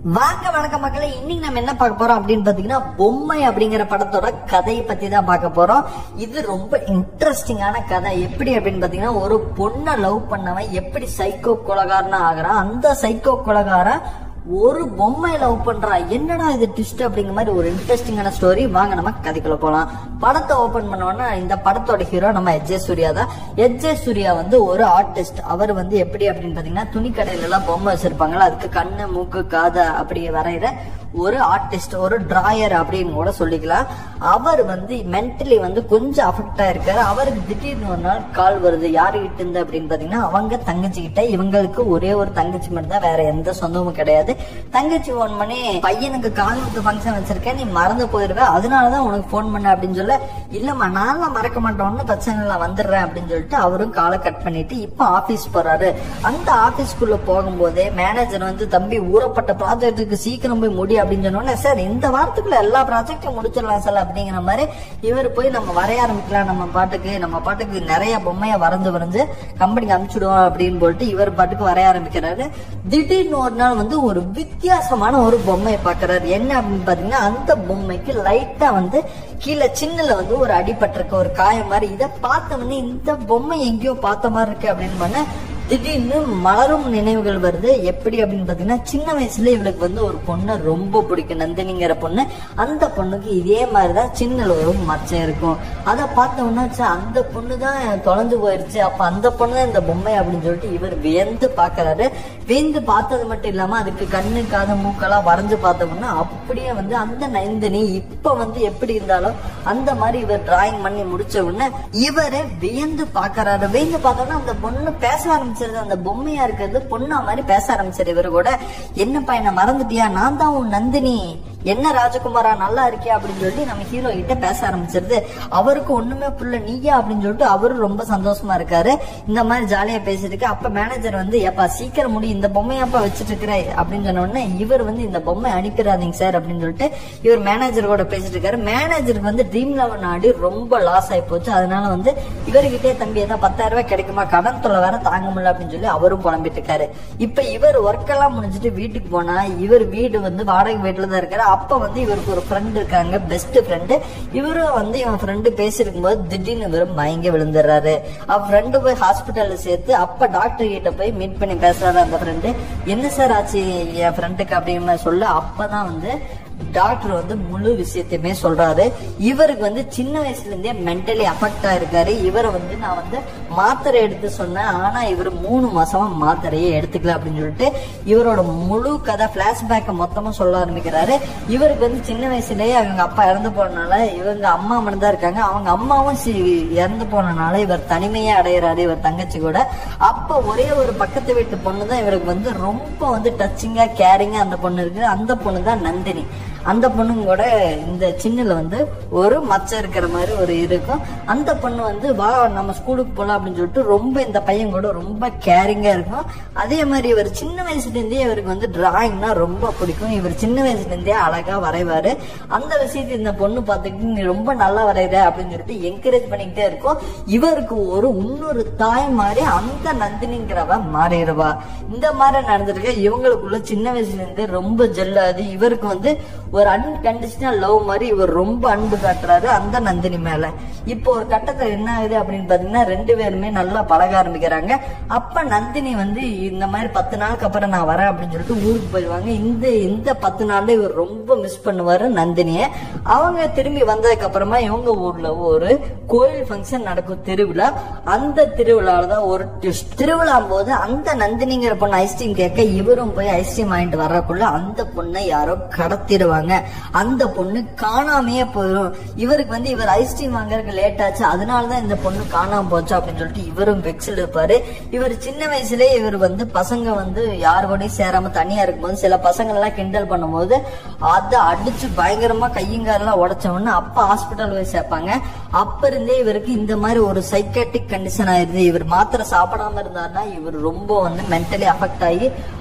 வாங்க வணக்கம் மக்களே இன்னைக்கு நம்ம என்ன பார்க்க போறோம் அப்படின்னு பாத்தீங்கன்னா பொம்மை அப்படிங்கிற படத்தோட கதையை பத்தி தான் பார்க்க போறோம் இது ரொம்ப இன்ட்ரெஸ்டிங்கான கதை எப்படி அப்படின்னு பாத்தீங்கன்னா ஒரு பொண்ணை லவ் பண்ணவன் எப்படி சைக்கோ கொலகாரனா ஆகுறான் அந்த சைக்கோ கொலகாரன் ஒரு பொம்மை லவ் பண்றா என்னடா இது ட்விஸ்ட் அப்படிங்கிற மாதிரி ஒரு இன்ட்ரெஸ்டிங்கான ஸ்டோரி வாங்க நம்ம கதைக்குள்ள போலாம் படத்தை ஓபன் பண்ணோம்னா இந்த படத்தோட ஹீரோ நம்ம எஜ்ஜே சூர்யா தான் எஜ்ஜே சூர்யா வந்து ஒரு ஆர்டிஸ்ட் அவர் வந்து எப்படி அப்படின்னு பாத்தீங்கன்னா துணி கடையில எல்லாம் பொம்மை வச்சிருப்பாங்களா அதுக்கு கண்ணு மூக்கு காது அப்படி வரைகிற ஒரு ஆர்டிஸ்ட் ஒரு டிராயர் அப்படின்னு கூட சொல்லிக்கலாம் அவர் வந்து மென்டலி வந்து கொஞ்சம் அஃபெக்ட் ஆயிருக்காரு அவருக்கு திடீர்னு ஒரு நாள் கால் வருது யாருகிட்ட இருந்து அப்படின்னு பாத்தீங்கன்னா அவங்க தங்கச்சி கிட்ட இவங்களுக்கு ஒரே ஒரு தங்கச்சி மட்டும் தான் வேற எந்த சொந்தமும் கிடையாது தங்கச்சி ஃபோன் பண்ணி பையனுக்கு கால் குத்து ஃபங்க்ஷன் வச்சிருக்கேன் நீ மறந்து போயிருக்க அதனாலதான் உனக்கு ஃபோன் பண்ண அப்படின்னு சொல்ல இல்லம்மா நான்லாம் மறக்க மாட்டோம்னு பிரச்சனை இல்லை வந்துடுறேன் அப்படின்னு சொல்லிட்டு அவரும் காலை கட் பண்ணிட்டு இப்போ ஆபீஸ் போறாரு அந்த ஆபீஸ்க்குள்ள போகும்போதே மேனேஜர் வந்து தம்பி ஊறப்பட்ட ப்ராஜெக்ட்டுக்கு சீக்கிரம் போய் முடி அப்படின்னு சொன்னோன்னே சார் இந்த வாரத்துக்குள்ள எல்லா ப்ராஜெக்டும் முடிச்சிடலாம் சார் அப்படிங்கிற மாதிரி இவர் போய் நம்ம வரைய ஆரம்பிக்கலாம் நம்ம பாட்டுக்கு நம்ம பாட்டுக்கு நிறைய பொம்மையை வரைஞ்சு வரைஞ்சு கம்பெனிக்கு அனுப்பிச்சுடுவோம் அப்படின்னு சொல்லிட்டு இவர் பாட்டுக்கு வரைய ஆரம்பிக்கிறாரு திடீர்னு ஒரு நாள் வந்து ஒரு வித்தியாசமான ஒரு பொம்மையை பாக்குறாரு என்ன அப்படின்னு பாத்தீங்கன்னா அந்த பொம்மைக்கு லைட்டா வந்து கீழே சின்னல வந்து ஒரு அடிபட்டிருக்க ஒரு காயம் மாதிரி இதை பார்த்த உடனே இந்த பொம்மை எங்கேயோ பார்த்த மாதிரி இருக்கு அப்படின்னு பண்ண திடீர்னு மலரும் நினைவுகள் வருது எப்படி அப்படின்னு பாத்தீங்கன்னா சின்ன வயசுல இவளுக்கு வந்து ஒரு பொண்ணை ரொம்ப பிடிக்கும் நந்தினிங்கிற பொண்ணு அந்த பொண்ணுக்கு இதே மாதிரிதான் சின்னல ஒரு மச்சம் இருக்கும் அதை பார்த்த உடனே ச்சே, அந்த பொண்ணு தான் தொலைஞ்சு போயிருச்சு அப்ப அந்த பொண்ணு தான் இந்த பொம்மை அப்படின்னு சொல்லிட்டு இவர் வியந்து பாக்குறாரு வியந்து பார்த்தது மட்டும் இல்லாம அதுக்கு கண்ணு காது மூக்கெல்லாம் வரைஞ்சு பார்த்தோம்னா அப்படியே வந்து அந்த நந்தினி இப்ப வந்து எப்படி இருந்தாலும் அந்த மாதிரி இவர் டிராயிங் பண்ணி முடிச்ச உடனே இவரே வியந்து பாக்குறாரு வியந்து பார்த்தோன்னா அந்த பொண்ணு பேச ஆரம்பிச்சிருது அந்த பொம்மையா இருக்கிறது பொண்ணா மாதிரி பேச ஆரம்பிச்சிரு இவரு கூட என்னப்பா என்ன மறந்துட்டியா நான் தான் உன் நந்தினி என்ன ராஜகுமாரா நல்லா இருக்கியா அப்படின்னு சொல்லிட்டு நம்ம ஹீரோ கிட்ட பேச ஆரம்பிச்சிருது அவருக்கு ஒண்ணுமே புரியல நீயா அப்படின்னு சொல்லிட்டு அவரும் ரொம்ப சந்தோஷமா இருக்காரு இந்த மாதிரி ஜாலியா பேசிட்டு இருக்கு அப்ப மேனேஜர் வந்து ஏப்பா சீக்கிரம் முடி இந்த பொம்மையாப்பா வச்சிட்டு இருக்கிற அப்படின்னு சொன்ன உடனே இவர் வந்து இந்த பொம்மை அனுப்பிடாதீங்க சார் அப்படின்னு சொல்லிட்டு இவர் மேனேஜர் கூட பேசிட்டு இருக்காரு மேனேஜருக்கு வந்து ட்ரீம் லெவன் ஆடி ரொம்ப லாஸ் ஆகி போச்சு அதனால வந்து இவர்கிட்டே தம்பி ஏதாவது பத்தாயிரம் ரூபாய் கிடைக்குமா கடன் தொலை வேற தாங்க முடியல அப்படின்னு சொல்லி அவரும் புலம்பிட்டு இருக்காரு இப்ப இவர் ஒர்க் எல்லாம் முடிஞ்சிட்டு வீட்டுக்கு போனா இவர் வீடு வந்து வாடகை வீட்டுல தான் இருக்காரு அப்ப வந்து இவருக்கு ஒரு ஃப்ரெண்ட் இருக்காங்க பெஸ்ட் ஃப்ரெண்டு இவரும் வந்து இவன் ஃப்ரெண்டு பேசிருக்கும் போது திடீர்னு இவரும் மயங்கி விழுந்துடுறாரு அவ ஃப்ரெண்டு போய் ஹாஸ்பிட்டல்ல சேர்த்து அப்ப டாக்டர் கிட்ட போய் மீட் பண்ணி பேசுறாரு அந்த ஃப்ரெண்டு என்ன சார் ஆச்சு என் ஃப்ரெண்டுக்கு அப்படிங்கிற மாதிரி சொல்ல அப்பதான் வந்து டாக்டர் வந்து முழு விஷயத்தையுமே சொல்றாரு இவருக்கு வந்து சின்ன வயசுல இருந்தே மென்டலி அஃபெக்ட் ஆயிருக்காரு இவரை வந்து நான் வந்து மாத்திரை எடுத்து சொன்னேன் ஆனா இவர் மூணு மாசமா மாத்திரையே எடுத்துக்கல அப்படின்னு சொல்லிட்டு இவரோட முழு கதை பிளாஷ்பேக்கை மொத்தமா சொல்ல ஆரம்பிக்கிறாரு இவருக்கு வந்து சின்ன வயசுலயே அவங்க அப்பா இறந்து போனனால இவங்க அம்மா மட்டும் தான் இருக்காங்க அவங்க அம்மாவும் சி- இறந்து போனனால இவர் தனிமையா அடையிறாரு இவர் தங்கச்சி கூட அப்ப ஒரே ஒரு பக்கத்து வீட்டு பொண்ணு தான் இவருக்கு வந்து ரொம்ப வந்து டச்சிங்கா கேரிங்கா அந்த பொண்ணு இருக்கு அந்த பொண்ணு தான் நந்தினி அந்த பொண்ணுங்க கூட இந்த சின்னல வந்து ஒரு மச்சம் இருக்கிற மாதிரி ஒரு இருக்கும் அந்த பொண்ணு வந்து வா நம்ம ஸ்கூலுக்கு போலாம் அப்படின்னு சொல்லிட்டு ரொம்ப இந்த பையன் கூட ரொம்ப கேரிங்கா இருக்கும் அதே மாதிரி இவர் சின்ன வயசுல இருந்தே இவருக்கு வந்து டிராயிங்னா ரொம்ப பிடிக்கும் இவர் சின்ன வயசுல இருந்தே அழகா வரைவாரு அந்த விஷயத்தை இந்த பொண்ணு பார்த்துக்கிட்டு நீ ரொம்ப நல்லா வரைகிற அப்படின்னு சொல்லிட்டு என்கரேஜ் பண்ணிக்கிட்டே இருக்கும் இவருக்கு ஒரு இன்னொரு தாய் மாதிரி அந்த நந்தினிங்கிறவ மாறிடுவா இந்த மாதிரி நடந்திருக்க இவங்களுக்குள்ள சின்ன வயசுல இருந்து ரொம்ப ஜெல்லாது இவருக்கு வந்து ஒரு அன்கண்டிஷனல் லவ் மாதிரி இவர் ரொம்ப அன்பு காட்டுறாரு அந்த நந்தினி மேல இப்போ ஒரு கட்டத்துல என்ன ஆகுது அப்படின்னு பாத்தீங்கன்னா ரெண்டு பேருமே நல்லா பழக ஆரம்பிக்கிறாங்க அப்ப நந்தினி வந்து இந்த மாதிரி பத்து நாளுக்கு அப்புறம் நான் வரேன் அப்படின்னு சொல்லிட்டு ஊருக்கு போயிடுவாங்க இந்த இந்த பத்து நாள்ல இவர் ரொம்ப மிஸ் பண்ணுவாரு நந்தினிய அவங்க திரும்பி வந்ததுக்கு அப்புறமா இவங்க ஊர்ல ஒரு கோயில் ஃபங்க்ஷன் நடக்கும் திருவிழா அந்த திருவிழால தான் ஒரு twist. திருவிழா போது அந்த நந்தினிங்கிற பொண்ணு ஐஸ்கிரீம் கேட்க இவரும் போய் ஐஸ்கிரீம் வாங்கிட்டு வர்றக்குள்ள அந்த பொண்ணை யாரோ கடத்திடுவாங்க அந்த பொண்ணு காணாமையே போயிடும் இவருக்கு வந்து இவர் ஐஸ்கிரீம் வாங்குறதுக்கு லேட் ஆச்சு அதனாலதான் இந்த பொண்ணு காணாம போச்சு அப்படின்னு சொல்லிட்டு இவரும் வெக்ஸில் இருப்பாரு இவர் சின்ன வயசுலயே இவர் வந்து பசங்க வந்து யார் கூடயும் சேராம தனியா இருக்கும்போது சில பசங்க எல்லாம் கிண்டல் பண்ணும்போது அதை அடிச்சு பயங்கரமா கையங்காரெல்லாம் உடைச்ச உடனே அப்ப ஹாஸ்பிட்டல் போய் சேர்ப்பாங்க அப்ப இருந்தே இவருக்கு இந்த மாதிரி ஒரு சைக்காட்டிக் கண்டிஷன் ஆயிருது இவர் மாத்திரை சாப்பிடாம இருந்தாருன்னா இவர் ரொம்ப வந்து மென்டலி அஃபெக்ட் ஆகி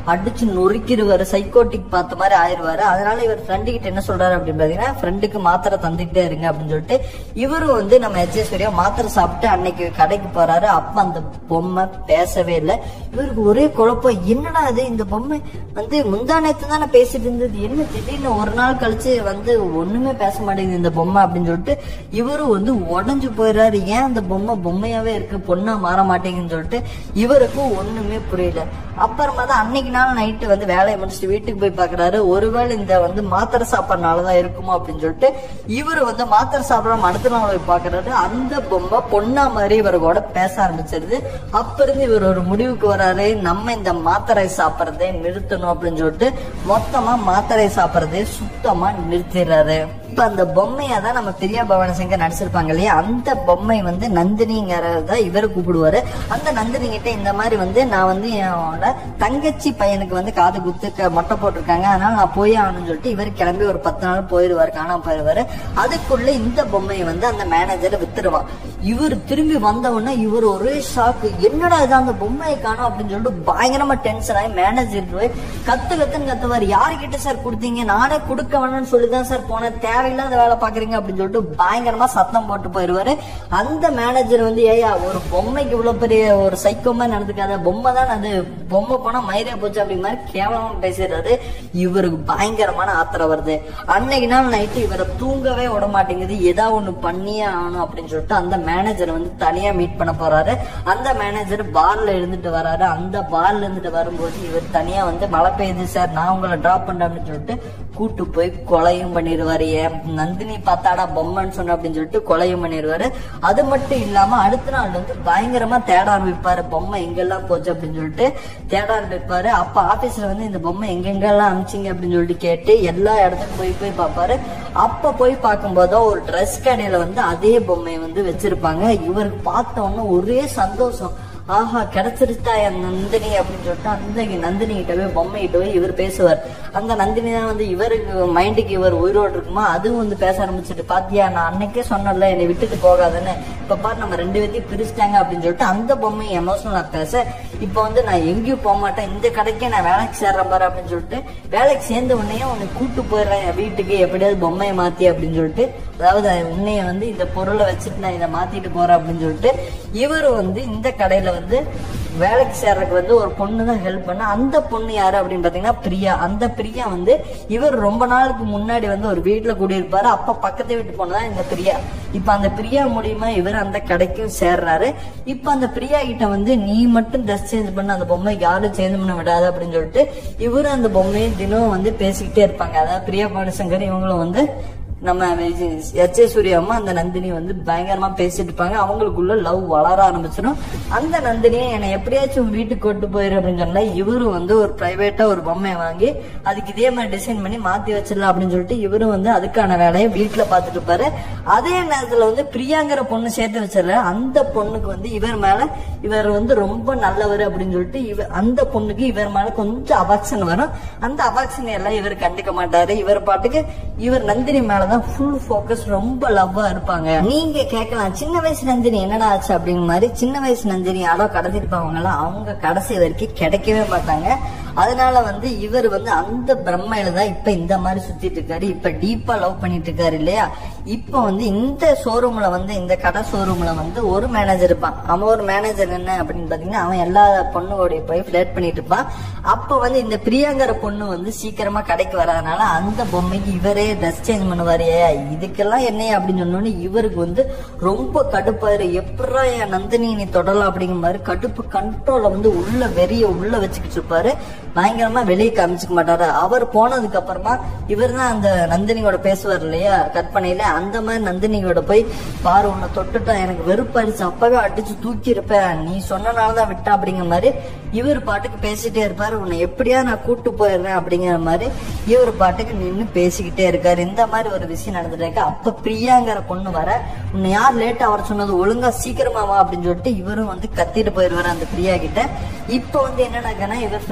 அடிச்சு நொறுக்கிடுவாரு சைக்கோட்டிக் பார்த்த மாதிரி ஆயிருவாரு அதனால இவர் ஃப்ரெண்டு கிட்ட என்ன சொல்றாரு அப்படின்னு பாத்தீங்கன்னா ஃப்ரெண்டுக்கு மாத்திரை தந்துகிட்டே இருங்க அப்படின்னு சொல்லிட்டு இவரும் வந்து நம்ம எச்சேஸ்வரியா மாத்திரை சாப்பிட்டு அன்னைக்கு கடைக்கு போறாரு அப்ப அந்த பொம்மை பேசவே இல்லை இவருக்கு ஒரே குழப்பம் என்னடா இது இந்த பொம்மை வந்து முந்தா நேத்து தானே பேசிட்டு இருந்தது என்ன திடீர்னு ஒரு நாள் கழிச்சு வந்து ஒண்ணுமே பேச மாட்டேங்குது இந்த பொம்மை அப்படின்னு சொல்லிட்டு இவரும் வந்து உடஞ்சு போயிடுறாரு ஏன் அந்த பொம்மை பொம்மையாவே இருக்கு பொண்ணா மாற மாட்டேங்குன்னு சொல்லிட்டு இவருக்கும் ஒண்ணுமே புரியல அப்புறமா தான் அன்னைக்கு நாள் நைட்டு வந்து வேலையை முடிச்சுட்டு வீட்டுக்கு போய் பாக்குறாரு ஒருவேளை இந்த வந்து மாத்திரை சாப்பிட்றனாலதான் இருக்குமோ அப்படின்னு சொல்லிட்டு இவர் வந்து மாத்திரை சாப்பிடாம அடுத்த நாள் போய் பாக்குறாரு அந்த பொம்மை பொண்ணா மாதிரி இவர் கூட பேச ஆரம்பிச்சிருது அப்ப இருந்து இவர் ஒரு முடிவுக்கு வராரு நம்ம இந்த மாத்திரை சாப்பிடறதை நிறுத்தணும் அப்படின்னு சொல்லிட்டு மொத்தமா மாத்திரை சாப்பிடறதை சுத்தமா நிறுத்திடுறாரு இப்ப அந்த பொம்மையை தான் நம்ம பெரிய பவன சங்கர் நடிச்சிருப்பாங்க இல்லையா அந்த பொம்மை வந்து நந்தினிங்கிறத இவர் கூப்பிடுவாரு அந்த நந்தினி கிட்ட இந்த மாதிரி வந்து நான் வந்து என்னோட தங்கச்சி பையனுக்கு வந்து காது குத்து க- மொட்டை போட்டிருக்காங்க அதனால நான் போய் ஆகணும்னு சொல்லிட்டு இவர் கிளம்பி ஒரு பத்து நாள் போயிடுவாரு காணாம போயிடுவாரு அதுக்குள்ள இந்த பொம்மையை வந்து அந்த மேனேஜர் வித்துருவான் இவர் திரும்பி வந்த உடனே இவர் ஒரே ஷாக்கு என்னடா இது அந்த பொம்மையை காணோம் அப்படின்னு சொல்லிட்டு பயங்கரமா டென்ஷன் ஆகி மேனேஜர் போய் கத்து கத்துன்னு கத்துவார் யாருக்கிட்ட சார் கொடுத்தீங்க நானே கொடுக்க வேணும்னு சொல்லி தான் சார் போனேன் தேவையில்லாத வேலை பாக்குறீங்க அப்படின்னு சொல்லிட்டு பயங்கரமா சத்தம் போட்டு போயிருவாரு அந்த மேனேஜர் வந்து ஏயா ஒரு பொம்மைக்கு இவ்வளவு பெரிய ஒரு சைக்கோமா நடந்துக்காத பொம்மை தான் அது பொம்மை போனா மயிரே போச்சு அப்படி மாதிரி கேவலமா பேசிடுறாரு இவருக்கு பயங்கரமான ஆத்திரம் வருது அன்னைக்கு நாள் நைட்டு இவரை தூங்கவே விட மாட்டேங்குது ஏதா ஒண்ணு பண்ணியே ஆகணும் அப்படின்னு சொல்லிட்டு அந்த மேனேஜர் வந்து தனியா மீட் பண்ண போறாரு அந்த மேனேஜர் பார்ல இருந்துட்டு வராரு அந்த பார்ல இருந்துட்டு வரும்போது இவர் தனியா வந்து மழை பெய்யுது சார் நான் உங்களை டிராப் பண்றேன் அப்படின்னு சொல்லிட்டு கூட்டு போய் கொலையும் பண்ணிடுவாரு ஏன் நந்தினி பார்த்தாடா பொம்மைன்னு சொன்ன அப்படின்னு சொல்லிட்டு கொலையும் பண்ணிடுவாரு அது மட்டும் இல்லாம அடுத்த நாள் வந்து பயங்கரமா தேட ஆரம்பிப்பாரு பொம்மை எங்கெல்லாம் போச்சு அப்படின்னு சொல்லிட்டு தேட ஆரம்பிப்பாரு அப்ப ஆபீஸ்ல வந்து இந்த பொம்மை எங்கெங்கெல்லாம் அமிச்சிங்க அப்படின்னு சொல்லிட்டு கேட்டு எல்லா இடத்துக்கும் போய் போய் பார்ப்பாரு அப்ப போய் பார்க்கும்போது ஒரு ட்ரெஸ் கடையில வந்து அதே பொம்மையை வந்து வச்சிருப்பாங்க இவருக்கு பார்த்த உடனே ஒரே சந்தோஷம் ஆஹா கிடைச்சிருச்சா என் நந்தினி அப்படின்னு சொல்லிட்டு அந்த நந்தினி கிட்ட போய் பொம்மை கிட்ட போய் இவர் பேசுவார் அந்த நந்தினி தான் வந்து இவருக்கு மைண்டுக்கு இவர் உயிரோடு இருக்குமா அதுவும் வந்து பேச ஆரம்பிச்சுட்டு பாத்தியா நான் அன்னைக்கே சொன்னல என்னை விட்டுட்டு போகாதுன்னு இப்ப பாரு நம்ம ரெண்டு பேத்தையும் பிரிச்சிட்டாங்க அப்படின்னு சொல்லிட்டு அந்த பொம்மை எமோஷனலா பேச இப்ப வந்து நான் எங்கேயும் போக மாட்டேன் இந்த கடைக்கே நான் வேலைக்கு சேர்றேன் பாரு அப்படின்னு சொல்லிட்டு வேலைக்கு சேர்ந்த உடனே உன்னை கூட்டு போயிடுறேன் என் வீட்டுக்கு எப்படியாவது பொம்மையை மாத்தி அப்படின்னு சொல்லிட்டு அதாவது உன்னைய வந்து இந்த பொருளை வச்சுட்டு நான் இதை மாத்திட்டு போறேன் அப்படின்னு சொல்லிட்டு இவர் வந்து இந்த கடையில வந்து வேலைக்கு சேர்றதுக்கு வந்து ஒரு பொண்ணு தான் ஹெல்ப் பண்ண அந்த பொண்ணு யாரு அப்படின்னு பாத்தீங்கன்னா பிரியா அந்த பிரியா வந்து இவர் ரொம்ப நாளுக்கு முன்னாடி வந்து ஒரு வீட்டுல குடியிருப்பாரு அப்ப பக்கத்து வீட்டு பொண்ணு தான் இந்த பிரியா இப்ப அந்த பிரியா மூலியமா இவர் அந்த கடைக்கும் சேர்றாரு இப்ப அந்த பிரியா கிட்ட வந்து நீ மட்டும் ட்ரெஸ் சேஞ்ச் பண்ண அந்த பொம்மை யாரும் சேஞ்ச் பண்ண விடாது அப்படின்னு சொல்லிட்டு இவரு அந்த பொம்மையை தினம் வந்து பேசிக்கிட்டே இருப்பாங்க அதாவது பிரியா பாலசங்கர் இவங்களும் வந்து நம்ம எச் ஏ சூர்யாவும் அந்த நந்தினி வந்து பயங்கரமா பேசிட்டு இருப்பாங்க அவங்களுக்குள்ள லவ் வளர ஆரம்பிச்சிடும் அந்த நந்தினியை என்னை எப்படியாச்சும் வீட்டுக்கு கொண்டு போயிரு அப்படின்னு சொன்னா இவரும் வந்து ஒரு பிரைவேட்டா ஒரு பொம்மையை வாங்கி அதுக்கு இதே மாதிரி டிசைன் பண்ணி மாத்தி வச்சிடலாம் அப்படின்னு சொல்லிட்டு இவரும் வந்து அதுக்கான வேலையை வீட்டுல பாத்துட்டு இருப்பாரு அதே நேரத்துல வந்து பிரியாங்கிற பொண்ணு சேர்த்து வச்சிடல அந்த பொண்ணுக்கு வந்து இவர் மேல இவர் வந்து ரொம்ப நல்லவர் அப்படின்னு சொல்லிட்டு இவர் அந்த பொண்ணுக்கு இவர் மேல கொஞ்சம் அபாக்ஷன் வரும் அந்த அபாக்ஷன் எல்லாம் இவர் கண்டுக்க மாட்டாரு இவர் பாட்டுக்கு இவர் நந்தினி மேலதான் ஃபுல் ஃபோக்கஸ் ரொம்ப லவ்வா இருப்பாங்க நீங்க கேட்கலாம் சின்ன வயசு நந்தினி என்னடா ஆச்சு அப்படிங்கிற மாதிரி சின்ன வயசு நந்தினி யாரோ கடத்திருப்பாங்க எல்லாம் அவங்க கடைசி வரைக்கும் கிடைக்கவே மாட்டாங்க அதனால வந்து இவர் வந்து அந்த பிரம்மையில தான் இப்ப இந்த மாதிரி சுத்திட்டு இருக்காரு இப்ப டீப்பா லவ் பண்ணிட்டு இருக்காரு இல்லையா இப்ப வந்து இந்த ஷோரூம்ல வந்து இந்த கடை ஷோரூம்ல வந்து ஒரு மேனேஜர் இருப்பான் அவன் ஒரு மேனேஜர் என்ன அப்படின்னு பாத்தீங்கன்னா அவன் எல்லா பொண்ணுவோடய போய் ஃபிளேட் பண்ணிட்டு இருப்பான் அப்ப வந்து இந்த பிரியாங்கிற பொண்ணு வந்து சீக்கிரமா கடைக்கு வராதனால அந்த பொம்மைக்கு இவரே ட்ரெஸ் சேஞ்ச் பண்ணுவாரு "ஏய், இதுக்கெல்லாம் என்ன அப்படின்னு சொன்னோன்னு இவருக்கு வந்து ரொம்ப கடுப்பாரு எப்படா என் நந்தினி நீ தொடலாம் அப்படிங்கிற மாதிரி கடுப்பு கண்ட்ரோல வந்து உள்ள வெறிய உள்ள வச்சுக்கிட்டு இருப்பாரு பயங்கரமா வெளியே காமிச்சுக்க மாட்டாரு அவர் போனதுக்கு அப்புறமா இவர் தான் அந்த நந்தினியோட பேசுவார் இல்லையா கற்பனையில அந்த மாதிரி நந்தினியோட போய் பாரு உன்னை தொட்டுட்டா எனக்கு வெறுப்பாயிடுச்சு அப்பவே அடிச்சு தூக்கி இருப்பேன் நீ சொன்னனாலதான் விட்டா அப்படிங்கிற மாதிரி இவர் பாட்டுக்கு பேசிட்டே இருப்பாரு உன்னை எப்படியா நான் கூட்டு போயிடுறேன் அப்படிங்கிற மாதிரி இவர் பாட்டுக்கு நின்னு பேசிக்கிட்டே இருக்காரு இந்த மாதிரி ஒரு விஷயம் நடந்துட்டு இருக்கு அப்ப பிரியாங்கிற பொண்ணு வர உன்னை யார் லேட்டா வர சொன்னது ஒழுங்கா சீக்கிரமா வா அப்படின்னு சொல்லிட்டு இவரும் வந்து கத்திட்டு போயிருவாரு அந்த பிரியா கிட்ட இப்ப வந்து என்ன நடக்குன்னா இவர் ஃப்ரெண்டு கிட்ட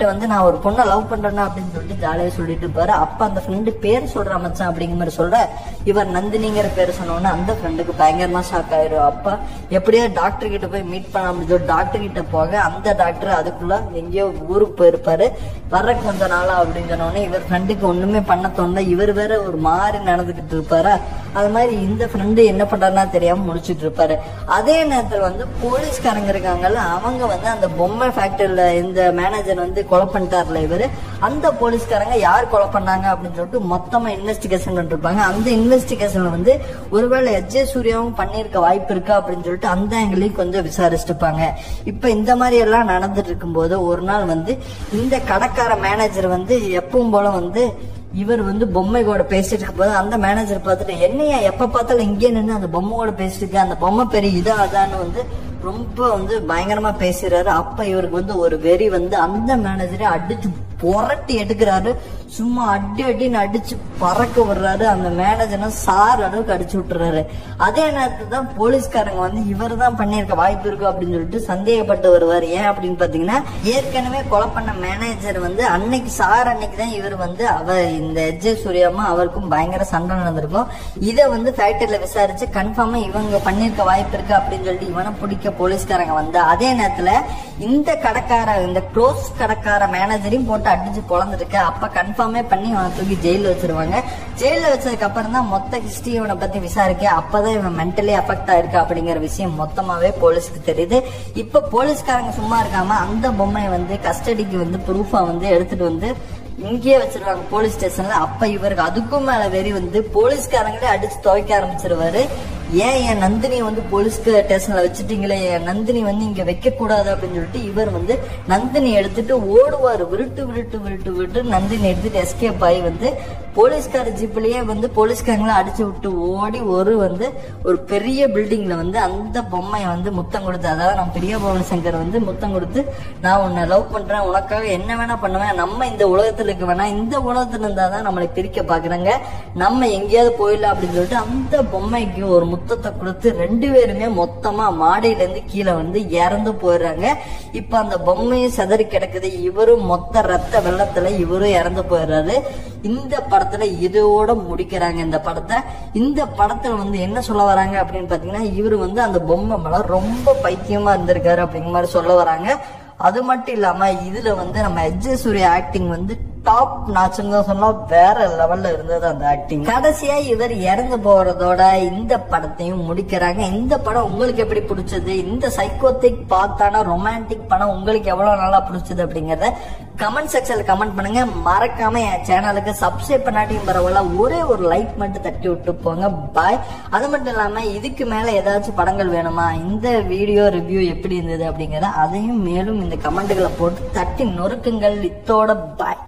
வந்து நான் ஒரு பொண்ணை லவ் பண்றேன்னா அப்படின்னு சொல்லிட்டு ஜாலியா சொல்லிட்டு இருப்பாரு அப்ப அந்த ஃப்ரெண்டு பேர் சொல்ற மச்சான் அப்படிங்கிற மாதிரி சொல்ற இவர் நந்தினிங்கிற பேர் சொன்னோன்னே அந்த ஃப்ரெண்டுக்கு பயங்கரமா ஷாக் ஆயிரும் அப்ப எப்படியோ டாக்டர் கிட்ட போய் மீட் பண்ண முடியும் டாக்டர் கிட்ட போக அந்த டாக்டர் அதுக்குள்ள எங்கேயோ ஊருக்கு போயிருப்பாரு வர்ற கொஞ்ச நாளா அப்படின்னு சொன்னோடனே இவர் ஃப்ரெண்டுக்கு ஒண்ணுமே பண்ண தோணல இவர் வேற ஒரு மாதிரி நடந்துகிட்டு இருப்பாரா அது மாதிரி இந்த ஃப்ரெண்டு என்ன பண்றாருன்னா தெரியாம முடிச்சிட்டு இருப்பாரு அதே நேரத்துல வந்து போலீஸ்காரங்க இருக்காங்கல்ல அவங்க வந்து அந்த பொம்மை ஃபேக்டரியில இந்த மேனேஜர் வந்து கொலை பண்ணிட்டார்ல இவரு அந்த போலீஸ்காரங்க யார் கொலை பண்ணாங்க அப்படின்னு சொல்லிட்டு மொத்தமா இன்வெஸ்டிகேஷன் பண்ணிருப்பாங்க அந்த இன்வெஸ்டிகேஷன்ல வந்து ஒருவேளை எச் ஜே சூர்யாவும் பண்ணிருக்க வாய்ப்பு இருக்கா அப்படின்னு சொல்லிட்டு அந்த ஆங்கிளையும் கொஞ்சம் விசாரிச்சுட்டுப்பாங்க இப்ப இந்த மாதிரி எல்லாம் நடந்துட்டு இருக்கும்போது ஒரு நாள் வந்து இந்த கடைக்கார மேனேஜர் வந்து எப்பவும் போல வந்து இவர் வந்து பொம்மை கூட பேசிட்டு இருக்கும் போது அந்த மேனேஜர் பார்த்துட்டு என்னையா எப்ப பார்த்தாலும் இங்கே நின்று அந்த பொம்மை கூட பேசிட்டு இருக்க அந்த பொம்மை பெரிய இதா அதான்னு வந்து ரொம்ப வந்து பயங்கரமா பேசுறாரு அப்ப இவருக்கு வந்து ஒரு வெறி வந்து அந்த மேனேஜரை அடிச்சு புரட்டி எடுக்கிறாரு சும்மா அடி அடின்னு அடிச்சு பறக்க விடுறாரு அந்த மேனேஜரை சார் அளவுக்கு அடிச்சு விட்டுறாரு அதே நேரத்துல தான் போலீஸ்காரங்க வந்து இவர் தான் பண்ணியிருக்க வாய்ப்பு இருக்கு அப்படின்னு சொல்லிட்டு சந்தேகப்பட்டு வருவார் ஏன் அப்படின்னு பாத்தீங்கன்னா ஏற்கனவே கொலை பண்ண மேனேஜர் வந்து அன்னைக்கு சார் அன்னைக்கு தான் இவர் வந்து அவர் இந்த எச் ஜே சூர்யாமா அவருக்கும் பயங்கர சண்டை நடந்திருக்கும் இதை வந்து ஃபேக்டரியில விசாரிச்சு கன்ஃபார்மா இவங்க பண்ணிருக்க வாய்ப்பு இருக்கு அப்படின்னு சொல்லிட்டு இவனை பிடிக்க போலீஸ்காரங்க வந்து அதே நேரத்துல இந்த கடைக்கார இந்த க்ளோஸ் கடைக்கார மேனேஜரையும் போட்டு அடிச்சு பொழந்துருக்க அப்ப கன்ஃபார்மே பண்ணி அவனை தூக்கி ஜெயில வச்சிருவாங்க ஜெயில வச்சதுக்கு அப்புறம் தான் மொத்த ஹிஸ்டரி இவனை பத்தி விசாரிக்க அப்பதான் இவன் மென்டலி அஃபெக்ட் ஆயிருக்கு அப்படிங்கிற விஷயம் மொத்தமாவே போலீஸ்க்கு தெரியுது இப்ப போலீஸ்காரங்க சும்மா இருக்காம அந்த பொம்மையை வந்து கஸ்டடிக்கு வந்து ப்ரூஃபா வந்து எடுத்துட்டு வந்து இங்கேயே வச்சிருவாங்க போலீஸ் ஸ்டேஷன்ல அப்ப இவருக்கு அதுக்கும் மேல வெறி வந்து போலீஸ்காரங்களே அடிச்சு துவைக்க ஆரம்பிச்சிருவாரு ஏன் என் நந்தினி வந்து போலீஸ் ஸ்டேஷன்ல வச்சுட்டீங்களே என் நந்தினி வந்து இங்க வைக்க கூடாது அப்படின்னு சொல்லிட்டு இவர் வந்து நந்தினி எடுத்துட்டு ஓடுவாரு விருட்டு விருட்டு விருட்டு விருட்டு நந்தினி எடுத்துட்டு எஸ்கேப் ஆகி வந்து போலீஸ்கார ஜீப்லயே வந்து போலீஸ்காரங்களை அடிச்சு விட்டு ஓடி ஒரு வந்து ஒரு பெரிய பில்டிங்ல வந்து அந்த பொம்மையை வந்து முத்தம் கொடுத்து அதாவது நம்ம பெரிய பவன் சங்கர் வந்து முத்தம் கொடுத்து நான் உன்னை லவ் பண்றேன் உனக்காக என்ன வேணா பண்ணுவேன் நம்ம இந்த உலகத்துல இருக்க வேணாம் இந்த உலகத்துல இருந்தாதான் நம்மளை பிரிக்க பாக்குறாங்க நம்ம எங்கேயாவது போயிடலாம் அப்படின்னு சொல்லிட்டு அந்த பொம்மைக்கு ஒரு முத்தத்தை கொடுத்து ரெண்டு பேருமே மொத்தமா மாடியில இருந்து கீழே வந்து இறந்து போயிடுறாங்க இப்ப அந்த பொம்மையும் செதறி கிடக்குது இவரும் மொத்த ரத்த வெள்ளத்துல இவரும் இறந்து போயிடுறாரு இந்த படத்துல இதோட முடிக்கிறாங்க இந்த படத்தை இந்த படத்துல வந்து என்ன சொல்ல வராங்க அப்படின்னு பாத்தீங்கன்னா இவரு வந்து அந்த பொம்மை மேல ரொம்ப பைத்தியமா இருந்திருக்காரு அப்படிங்கிற மாதிரி சொல்ல வராங்க அது மட்டும் இல்லாம இதுல வந்து நம்ம எஜ்ஜே சூர்யா ஆக்டிங் வந்து டாப் நாச்சுன்னு தான் சொன்னா வேற லெவல்ல இருந்தது அந்த ஆக்டிங் கடைசியா இவர் இறந்து போறதோட இந்த படத்தையும் முடிக்கிறாங்க இந்த படம் உங்களுக்கு எப்படி பிடிச்சது இந்த சைக்கோத்திக் பார்த்தான ரொமான்டிக் படம் உங்களுக்கு எவ்வளவு நல்லா பிடிச்சது அப்படிங்கறத கமெண்ட் செக்ஷன்ல கமெண்ட் பண்ணுங்க மறக்காம என் சேனலுக்கு சப்ஸ்கிரைப் பண்ணாட்டியும் பரவாயில்ல ஒரே ஒரு லைக் மட்டும் தட்டி விட்டு போங்க பாய் அது மட்டும் இல்லாம இதுக்கு மேல ஏதாச்சும் படங்கள் வேணுமா இந்த வீடியோ ரிவ்யூ எப்படி இருந்தது அப்படிங்கறத அதையும் மேலும் இந்த கமெண்ட்டுகளை போட்டு தட்டி நொறுக்குங்கள் இத்தோட பாய்